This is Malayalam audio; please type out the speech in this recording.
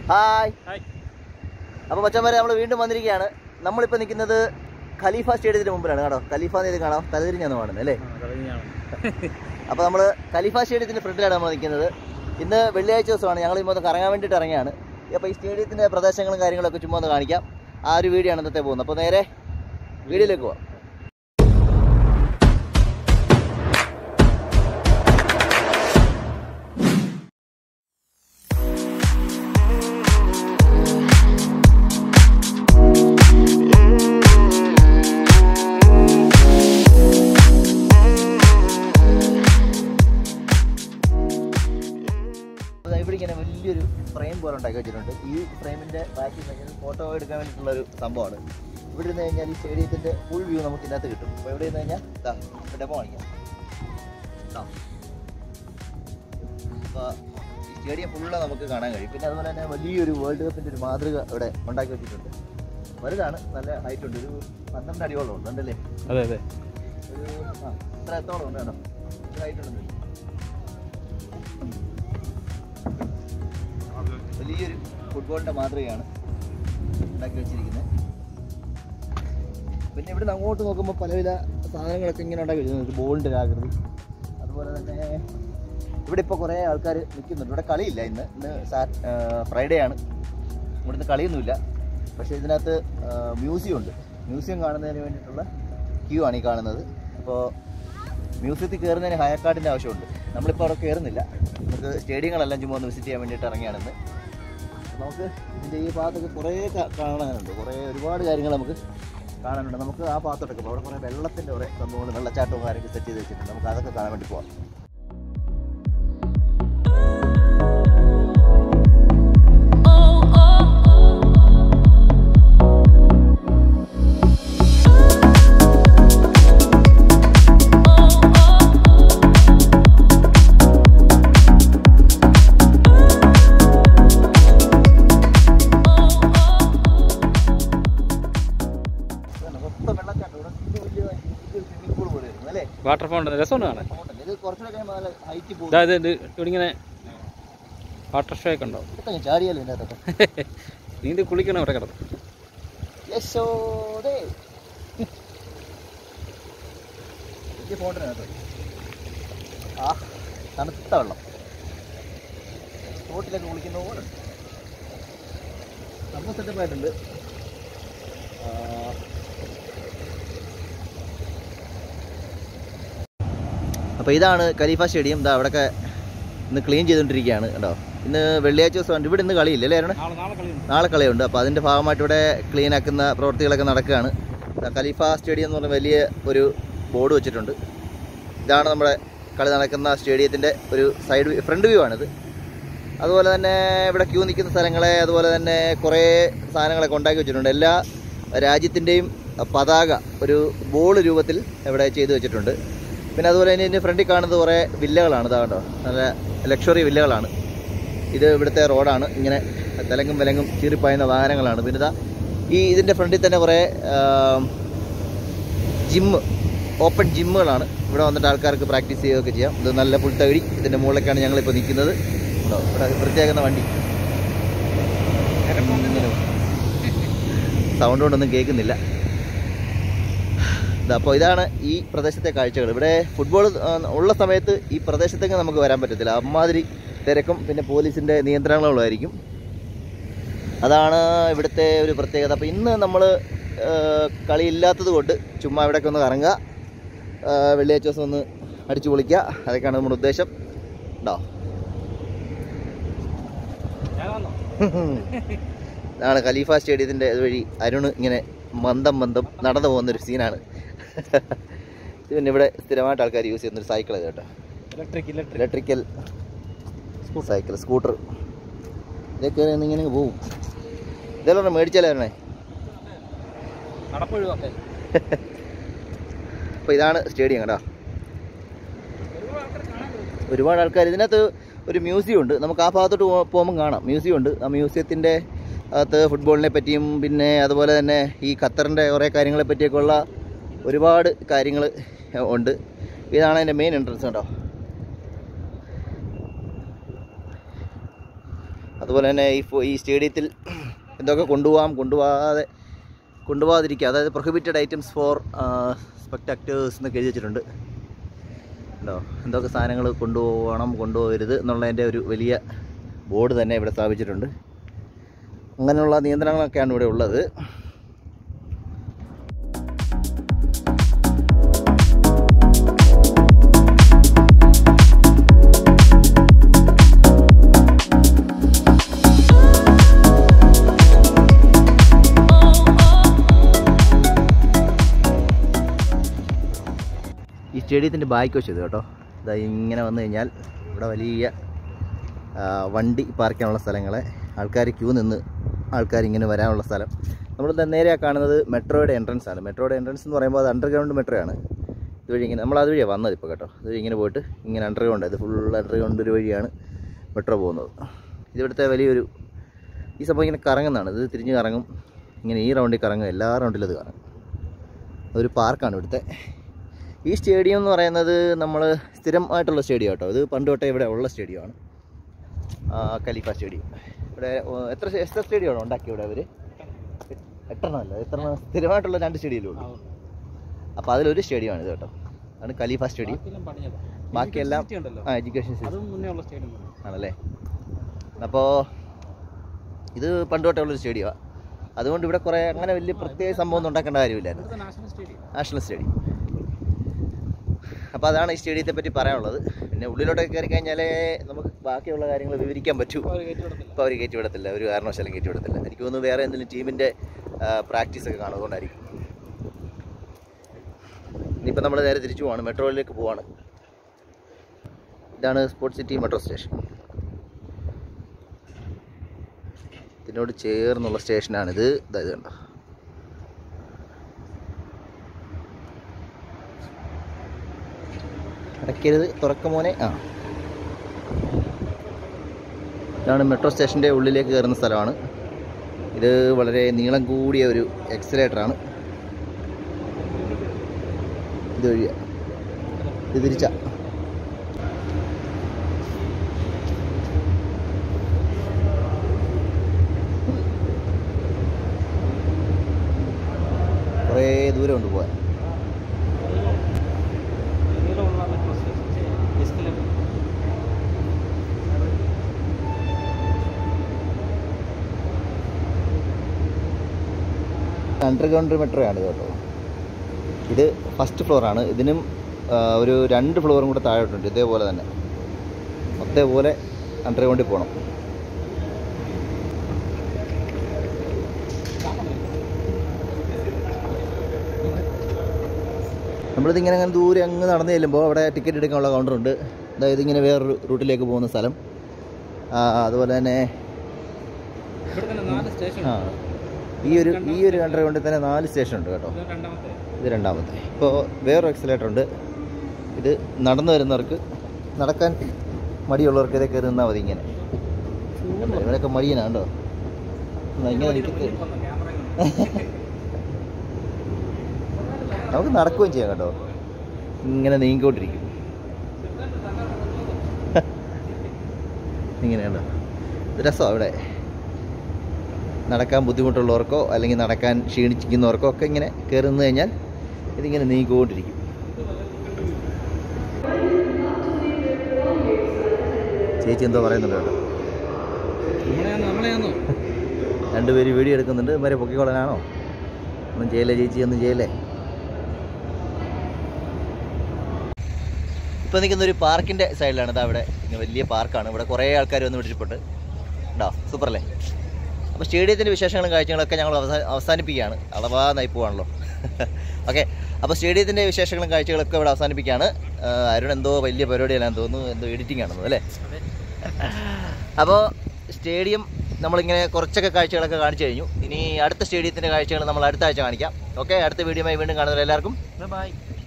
ഹായ് ഹായ് അപ്പോൾ മച്ചന്മാരെ നമ്മൾ വീണ്ടും വന്നിരിക്കുകയാണ് നമ്മളിപ്പോൾ നിൽക്കുന്നത് ഖലീഫ സ്റ്റേഡിയത്തിന് മുമ്പിലാണ് കേട്ടോ ഖലീഫ എന്ന് കാണാം തലതിരിഞ്ഞാണ് കാണുന്നത് അല്ലേ അപ്പോൾ നമ്മൾ ഖലീഫ സ്റ്റേഡിയത്തിൻ്റെ ഫ്രണ്ടിലാണ് നമ്മൾ നിൽക്കുന്നത് ഇന്ന് വെള്ളിയാഴ്ച ദിവസമാണ് ഞങ്ങൾ ഇപ്പോൾ ഒന്ന് കറങ്ങാൻ വേണ്ടിയിട്ട് ഇറങ്ങിയാണ് അപ്പോൾ ഈ സ്റ്റേഡിയത്തിൻ്റെ പ്രദേശങ്ങളും കാര്യങ്ങളൊക്കെ ചുമ്മാ ഒന്ന് കാണിക്കാം ആ ഒരു വീഡിയോ ആണ് ഇന്നത്തെ പോകുന്നത് അപ്പോൾ നേരെ വീഡിയോയിലേക്ക് പോവാം അപ്പോൾ ഇവിടെ ഇങ്ങനെ വലിയൊരു ഫ്രെയിം പോലെ ഉണ്ടാക്കി വെച്ചിട്ടുണ്ട് ഈ ഫ്രെയിമിന്റെ ബാക്കിൽ നിന്ന് ഫോട്ടോ എടുക്കാൻ വേണ്ടിയിട്ടുള്ള ഒരു സംഭവമാണ് ഇവിടെ നിന്ന് കഴിഞ്ഞാൽ ഈ സ്റ്റേഡിയത്തിന്റെ ഫുൾ വ്യൂ നമുക്ക് ഇതിനകത്ത് കിട്ടും അപ്പോൾ ഇവിടെ നിന്ന് കഴിഞ്ഞാൽ ഇതാ ഡെമോ കാണിക്കാം ഇതാ. അപ്പോൾ ഈ സ്റ്റേഡിയം ഫുള്ള് നമുക്ക് കാണാൻ കഴിയും പിന്നെ അതുപോലെ തന്നെ വലിയൊരു വേൾഡ് കപ്പിന്റെ ഒരു മാതൃക ഇവിടെ ഉണ്ടാക്കി വെച്ചിട്ടുണ്ട് വലുതാണ് നല്ല ഹൈറ്റ് ഉണ്ട് ഒരു പന്ത്രണ്ട് അടിയോളം ഉണ്ട് ഉണ്ടല്ലേ അതെ അതെ ഒരു ആ ഇത്ര എത്തോളം ഉണ്ട് കേട്ടോ ഇത്ര ഹൈറ്റ് ഉണ്ട് വലിയൊരു ഫുട്ബോളിന്റെ മാതൃകയാണ് ഉണ്ടാക്കി വെച്ചിരിക്കുന്നത് പിന്നെ ഇവിടുന്ന് അങ്ങോട്ട് നോക്കുമ്പോൾ പലവിധ സാധനങ്ങളൊക്കെ ഇങ്ങനെ ഉണ്ടാക്കി വെച്ചിട്ടുണ്ട് ബോളിൻ്റെ ഒരു ആകൃതി അതുപോലെ തന്നെ ഇവിടെ ഇപ്പോൾ കുറേ ആൾക്കാർ നിൽക്കുന്നുണ്ട് ഇവിടെ കളിയില്ല ഇന്ന് ഇന്ന് സാറ്റ് ഫ്രൈഡേ ആണ് ഇവിടുന്ന് കളിയൊന്നുമില്ല പക്ഷേ ഇതിനകത്ത് മ്യൂസിയം ഉണ്ട് മ്യൂസിയം കാണുന്നതിന് വേണ്ടിയിട്ടുള്ള ക്യൂ ആണ് ഈ കാണുന്നത് അപ്പോൾ മ്യൂസിയത്തിൽ കയറുന്നതിന് ഹയക്കാട്ടിൻ്റെ ആവശ്യമുണ്ട് നമ്മളിപ്പോൾ അവിടെ കയറുന്നില്ല നമുക്ക് സ്റ്റേഡിയങ്ങളെല്ലാം ചുമ്മാ ഒന്ന് വിസിറ്റ് ചെയ്യാൻ വേണ്ടിയിട്ട് ഇറങ്ങിയാണെന്ന് നമുക്ക് ഇതിൻ്റെ ഈ ഭാഗത്തൊക്കെ കുറേ കാ- കാണാനുണ്ട് കുറേ ഒരുപാട് കാര്യങ്ങൾ നമുക്ക് കാണാനുണ്ട് നമുക്ക് ആ ഭാഗത്തോട്ടൊക്കെ പോകാം അവിടെ കുറേ വെള്ളത്തിൻ്റെ കുറേ സംഭവങ്ങൾ വെള്ളച്ചാട്ടവും കാര്യമൊക്കെ സെറ്റ് ചെയ്ത് വെച്ചിട്ടുണ്ട് നമുക്ക് അതൊക്കെ കാണാൻ വേണ്ടി പോവാം ഇതാണ് മൊത്തം വെള്ളച്ചാട്ടം ഇവിടെ ഇത് വലിയ വലിയൊരു സ്വിമ്മിംഗ് പൂൾ പോലെ വരുന്നു അല്ലേ വാട്ടർ ഫൗണ്ടൻ രസമുണ്ട് കാണാൻ അങ്ങോട്ടല്ലേ? ഇത് കുറച്ചുകൂടെ കഴിയുമ്പോൾ നല്ല ഹൈറ്റ് പോകും ഇതാ ഇത് ഇത് ഇവിടെ ഇങ്ങനെ വാട്ടർ ഷോ ഒക്കെ ഉണ്ടാവും ഇതൊക്കെ ചാടിയാലോ ഇതിനകത്തൊക്കെ നീന്തി കുളിക്കണം ഇവിടെ കിടന്ന് യശോദേ വലിയ ഫോണ്ടിനകത്ത് ആ തണുത്ത വെള്ളം തോട്ടിലൊക്കെ കുളിക്കുന്ന പോലെ ഉണ്ട്. സംഭവം സെറ്റപ്പ് ആയിട്ടുണ്ട് ആ, അപ്പോൾ ഇതാണ് ഖലീഫ സ്റ്റേഡിയം ഇതാ അവിടെയൊക്കെ ഇന്ന് ക്ലീൻ ചെയ്തുകൊണ്ടിരിക്കുകയാണ് കേട്ടോ ഇന്ന് വെള്ളിയാഴ്ച ദിവസമുണ്ട് ഇവിടെ ഇന്ന് കളിയില്ല അല്ലേ അരുണേ നാളെ നാളെ കളിയുണ്ട് നാളെ കളിയുണ്ട് അപ്പോൾ അതിൻ്റെ ഭാഗമായിട്ട് ഇവിടെ ക്ലീൻ ആക്കുന്ന പ്രവൃത്തികളൊക്കെ നടക്കുകയാണ് ദാ ഖലീഫ സ്റ്റേഡിയം എന്ന് പറഞ്ഞ വലിയ ഒരു ബോർഡ് വെച്ചിട്ടുണ്ട് ഇതാണ് നമ്മുടെ കളി നടക്കുന്ന സ്റ്റേഡിയത്തിൻ്റെ ഒരു സൈഡ് ഫ്രണ്ട് വ്യൂ ആണിത് അതുപോലെ തന്നെ ഇവിടെ ക്യൂ നിൽക്കുന്ന സ്ഥലങ്ങളെ അതുപോലെ തന്നെ കുറേ സാധനങ്ങളൊക്കെ ഉണ്ടാക്കി വെച്ചിട്ടുണ്ട് എല്ലാ രാജ്യത്തിൻ്റെയും പതാക ഒരു ബോൾ രൂപത്തിൽ ഇവിടെ ചെയ്തു വെച്ചിട്ടുണ്ട് പിന്നെ അതുപോലെ തന്നെ ഇതിൻ്റെ ഫ്രണ്ടിൽ കാണുന്നത് കുറേ വില്ലകളാണ് ഇതാ കണ്ടോ നല്ല ലക്ഷറി വില്ലകളാണ് ഇത് ഇവിടുത്തെ റോഡാണ് ഇങ്ങനെ തെലങ്കും വിലങ്കും ചീറിപ്പായുന്ന വാഹനങ്ങളാണ് പിന്നെ ഇതാ ഈ ഇതിൻ്റെ ഫ്രണ്ടിൽ തന്നെ കുറേ ജിമ്മ് ഓപ്പൺ ജിമ്മുകളാണ് ഇവിടെ വന്നിട്ട് ആൾക്കാർക്ക് പ്രാക്ടീസ് ചെയ്യുകയൊക്കെ ചെയ്യാം ഇത് നല്ല പുൽത്തകിടി ഇതിൻ്റെ മുകളിലേക്കാണ് ഞങ്ങളിപ്പോൾ നിൽക്കുന്നത് ഉണ്ടോ ഇവിടെ വൃത്തിയാക്കുന്ന വണ്ടി സൗണ്ട് കൊണ്ടൊന്നും കേൾക്കുന്നില്ല അപ്പോൾ ഇതാണ് ഈ പ്രദേശത്തെ കാഴ്ചകൾ ഇവിടെ ഫുട്ബോൾ ഉള്ള സമയത്ത് ഈ പ്രദേശത്തേക്ക് നമുക്ക് വരാൻ പറ്റത്തില്ല അമ്മാതിരി തിരക്കും പിന്നെ പോലീസിൻ്റെ നിയന്ത്രണങ്ങളുമായിരിക്കും അതാണ് ഇവിടുത്തെ ഒരു പ്രത്യേകത അപ്പോൾ ഇന്ന് നമ്മൾ കളി ഇല്ലാത്തത് കൊണ്ട് ചുമ്മാ ഇവിടെയൊക്കെ ഒന്ന് കറങ്ങുക ആ, വെള്ളിയാഴ്ച ദിവസം ഒന്ന് അടിച്ചു പൊളിക്കുക അതൊക്കെയാണ് നമ്മുടെ ഉദ്ദേശം ഉണ്ടോ ഇതാണ് ഖലീഫ സ്റ്റേഡിയത്തിൻ്റെ വഴി അരുൺ ഇങ്ങനെ മന്ദം മന്ദം നടന്നു പോകുന്നൊരു സീനാണ് ഇത് പിന്നെ ഇവിടെ സ്ഥിരമായിട്ട് ആൾക്കാർ യൂസ് ചെയ്യുന്നൊരു സൈക്കിൾ ഇത് കേട്ടോ electric electric electrical cycle scooter ഇതൊക്കെ ഇങ്ങനെ പോവും ഇതെല്ലാം മേടിച്ചാലേ വരണേ നടപ്പൊഴിവാക്കെ അപ്പോൾ ഇതാണ് സ്റ്റേഡിയം കേട്ടോ ഒരുപാട് ആൾക്കാർ ഇതിനകത്ത് ഒരു മ്യൂസിയം ഉണ്ട് നമുക്ക് ആ ഭാഗത്തോട്ട് പോ- പോകുമ്പോൾ കാണാം മ്യൂസിയം ഉണ്ട് ആ മ്യൂസിയത്തിൻ്റെ അകത്ത് ഫുട്ബോളിനെ പറ്റിയും പിന്നെ അതുപോലെ തന്നെ ഈ ഖത്തറിൻ്റെ കുറേ കാര്യങ്ങളെ പറ്റിയൊക്കെ ഉള്ള ഒരുപാട് കാര്യങ്ങൾ ഉണ്ട് ഇതാണ് അതിൻ്റെ മെയിൻ എൻട്രൻസ് കേട്ടോ അതുപോലെ തന്നെ ഈ ഫോ- ഈ സ്റ്റേഡിയത്തിൽ എന്തൊക്കെ കൊണ്ടുപോകാം കൊണ്ടുപോകാതെ കൊണ്ടുപോകാതിരിക്കുക അതായത് പ്രൊഹിബിറ്റഡ് ഐറ്റംസ് ഫോർ സ്പെക്ടാക്ടേഴ്സ് എന്നൊക്കെ എഴുതി വെച്ചിട്ടുണ്ട് ഉണ്ടോ എന്തൊക്കെ സാധനങ്ങൾ കൊണ്ടുപോകണം കൊണ്ടുപോകരുത് എന്നുള്ളതിൻ്റെ ഒരു വലിയ ബോർഡ് തന്നെ ഇവിടെ സ്ഥാപിച്ചിട്ടുണ്ട് അങ്ങനെയുള്ള നിയന്ത്രണങ്ങളൊക്കെയാണ് ഇവിടെ ഉള്ളത് ഈ സ്റ്റേഡിയത്തിൻ്റെ ബാക്ക് വശം ഇത് കേട്ടോ ഇതാ ഇങ്ങനെ വന്നു കഴിഞ്ഞാൽ ഇവിടെ വലിയ ആ, വണ്ടി പാർക്ക് ചെയ്യാനുള്ള സ്ഥലങ്ങളെ ആൾക്കാർ ക്യൂ നിന്ന് ആൾക്കാർ ഇങ്ങനെ വരാനുള്ള സ്ഥലം നമ്മൾ നേരെ കാണുന്നത് മെട്രോയുടെ എൻട്രൻസ് ആണ് മെട്രോയുടെ എൻട്രൻസ് എന്ന് പറയുമ്പോൾ അത് അണ്ടർഗ്രൗണ്ട് മെട്രോ ആണ് ഇതുവഴി ഇങ്ങനെ നമ്മൾ അതുവഴിയാണ് വന്നത് ഇപ്പോൾ കേട്ടോ അതുവഴി ഇങ്ങനെ പോയിട്ട് ഇങ്ങനെ അണ്ടർഗ്രൗണ്ട് ഇത് ഫുൾ അണ്ടർഗ്രൗണ്ട് ഒരു വഴിയാണ് മെട്രോ പോകുന്നത് ഇതിവിടുത്തെ വലിയൊരു ഈ സംഭവം ഇങ്ങനെ കറങ്ങുന്നതാണ് ഇത് തിരിഞ്ഞ് കറങ്ങും ഇങ്ങനെ ഈ റൗണ്ടിൽ കറങ്ങും എല്ലാ റൗണ്ടിലും ഇത് കറങ്ങും അതൊരു പാർക്കാണ് ഇവിടുത്തെ ഈ സ്റ്റേഡിയം എന്ന് പറയുന്നത് നമ്മൾ സ്ഥിരമായിട്ടുള്ള സ്റ്റേഡിയം കേട്ടോ ഇത് പണ്ട് തൊട്ടേ ഇവിടെ ഉള്ള സ്റ്റേഡിയമാണ് കലിഫ സ്റ്റേഡിയം ഇവിടെ ഓ, എത്ര എത്ര സ്റ്റേഡിയമാണോ ഉണ്ടാക്കി ഇവിടെ അവർ എട്ടെണ്ണം അല്ല എത്രണ്ണം സ്ഥിരമായിട്ടുള്ള രണ്ട് സ്റ്റേഡിയമേ ഉള്ളൂ അപ്പോൾ അതിലൊരു സ്റ്റേഡിയമാണ് ഇത് കേട്ടോ ആണ് കലീഫ സ്റ്റേഡിയം ബാക്കിയെല്ലാം ആ എഡ്യൂക്കേഷൻ സിസ്റ്റം അതും മുന്നേ ഉള്ള സ്റ്റേഡിയം ആണല്ലേ അപ്പോൾ ഇത് പണ്ട് തൊട്ടേ ഉള്ളൊരു സ്റ്റേഡിയമാണ് അതുകൊണ്ട് ഇവിടെ കുറേ അങ്ങനെ വലിയ പ്രത്യേക സംഭവം ഒന്നും ഉണ്ടാക്കേണ്ട കാര്യമില്ലായിരുന്നു നാഷണൽ സ്റ്റേഡിയം നാഷണൽ സ്റ്റേഡിയം അപ്പോൾ അതാണ് ഈ സ്റ്റേഡിയത്തെ പറ്റി പറയാനുള്ളത് പിന്നെ ഉള്ളിലോട്ടൊക്കെ കയറി കഴിഞ്ഞാലേ നമുക്ക് ബാക്കിയുള്ള കാര്യങ്ങൾ വിവരിക്കാൻ പറ്റൂ അവർ കയറ്റി വിടത്തില്ല ഇപ്പോൾ അവർ കയറ്റി വിടത്തില്ല ഒരു കാരണവശാലും കയറ്റി വിടത്തില്ല എനിക്ക് തോന്നുന്നു വേറെ എന്തെങ്കിലും ടീമിൻ്റെ പ്രാക്ടീസ് ഒക്കെ കാണും അതുകൊണ്ടായിരിക്കും ഇനിയിപ്പോൾ നമ്മൾ നേരെ തിരിച്ചു പോവാണ് മെട്രോയിലേക്ക് പോവാണ് ഇതാണ് സ്പോർട്സ് സിറ്റി മെട്രോ സ്റ്റേഷൻ ഇതിനോട് ചേർന്നുള്ള സ്റ്റേഷനാണിത് ഇതാ ഇത് കണ്ടോ അടയ്ക്കരുത് തുറക്ക മോനെ ആ ഇതാണ് മെട്രോ സ്റ്റേഷൻ്റെ ഉള്ളിലേക്ക് കയറുന്ന സ്ഥലമാണ് ഇത് വളരെ നീളം കൂടിയ ഒരു എക്സലേറ്ററാണ് ഇത് വഴിയ ഇത് തിരിച്ച കുറേ ദൂരമുണ്ട് പോകാൻ നീളമുള്ള metro station escalator underground metro ആണ് ഇത് കേട്ടോ ഇത് ഫസ്റ്റ് ഫ്ലോറാണ് ഇതിനും ആ, ഒരു രണ്ട് ഫ്ലോറും കൂടെ താഴോട്ടുണ്ട് ഇതേപോലെ തന്നെ അതേപോലെ അണ്ടർഗ്രൗണ്ടിൽ പോകണം നമ്മളിതിങ്ങനെ അങ്ങനെ ദൂരെ അങ്ങ് നടന്നു ചെല്ലുമ്പോൾ അവിടെ ടിക്കറ്റ് എടുക്കാനുള്ള കൗണ്ടറുണ്ട് അതായത് ഇങ്ങനെ വേറൊരു റൂട്ടിലേക്ക് പോകുന്ന സ്ഥലം ആ, അതുപോലെ തന്നെ ഇവിടെ തന്നെ നാല് സ്റ്റേഷൻ ആ ഈ ഒരു ഈ ഒരു അണ്ടർഗ്രൗണ്ടിൽ തന്നെ നാല് സ്റ്റേഷൻ ഉണ്ട് കേട്ടോ ഇത് രണ്ടാമത്തെ ഇത് രണ്ടാമത്തെ ഇപ്പോൾ വേറൊരു എക്സലേറ്റർ ഉണ്ട് ഇത് നടന്നു വരുന്നവർക്ക് നടക്കാൻ മടിയുള്ളവർക്ക് ഇതേ കയറി നിന്നാൽ മതി ഇങ്ങനെ കണ്ടോ? ഇവരൊക്കെ മടിയനാണ് കേട്ടോ എന്നാ ഇങ്ങനെ നിൽക്കുന്നത് നമുക്ക് നടക്കുകയും ചെയ്യാം കേട്ടോ ഇങ്ങനെ നീങ്ങിക്കൊണ്ടിരിക്കും ഇങ്ങനെയുണ്ടോ ഇത് രസമാണ് ഇവിടെ നടക്കാൻ ബുദ്ധിമുട്ടുള്ളവർക്കോ അല്ലെങ്കിൽ നടക്കാൻ ക്ഷീണിച്ചിരിക്കുന്നവർക്കോ ഒക്കെ ഇങ്ങനെ കയറി നിന്ന് കഴിഞ്ഞാൽ ഇതിങ്ങനെ നീങ്ങിക്കൊണ്ടിരിക്കും ചേച്ചി എന്തോ പറയുന്നുണ്ട് കേട്ടോ നമ്മളെയാന്നോ നമ്മളെയാന്നോ രണ്ടുപേര് വീഡിയോ എടുക്കുന്നുണ്ട് ഇവരെ പൊക്കിക്കൊള്ളനാണോ ഒന്നും ചെയ്യല്ലേ ചേച്ചി ഒന്നും ചെയ്യല്ലേ ഇപ്പോൾ നിൽക്കുന്ന ഒരു പാർക്കിൻ്റെ സൈഡിലാണ് ഇതാ ഇവിടെ ഇങ്ങനെ വലിയ പാർക്കാണ് ഇവിടെ കുറേ ആൾക്കാർ വന്ന് പിടിച്ചിട്ടുണ്ട് ഉണ്ടോ സൂപ്പറല്ലേ അപ്പോൾ സ്റ്റേഡിയത്തിൻ്റെ വിശേഷങ്ങളും കാഴ്ചകളൊക്കെ ഞങ്ങൾ അവസാ അവസാനിപ്പിക്കുകയാണ് അളവാ നയിപ്പോവാണല്ലോ ഓക്കെ അപ്പോൾ സ്റ്റേഡിയത്തിൻ്റെ വിശേഷങ്ങളും കാഴ്ചകളൊക്കെ ഇവിടെ അവസാനിപ്പിക്കുകയാണ് ആ, അരുൺ എന്തോ വലിയ പരിപാടിയല്ലാന്ന് തോന്നുന്നു എന്തോ എഡിറ്റിംഗ് ആണെന്ന് അല്ലേ അപ്പോൾ സ്റ്റേഡിയം നമ്മളിങ്ങനെ കുറച്ചൊക്കെ കാഴ്ചകളൊക്കെ കാണിച്ചു കഴിഞ്ഞു ഇനി അടുത്ത സ്റ്റേഡിയത്തിൻ്റെ കാഴ്ചകൾ നമ്മൾ അടുത്ത ആഴ്ച കാണിക്കാം ഓക്കെ അടുത്ത വീഡിയോയുമായി വീണ്ടും കാണുന്നവരെല്ലാവർക്കും ബൈ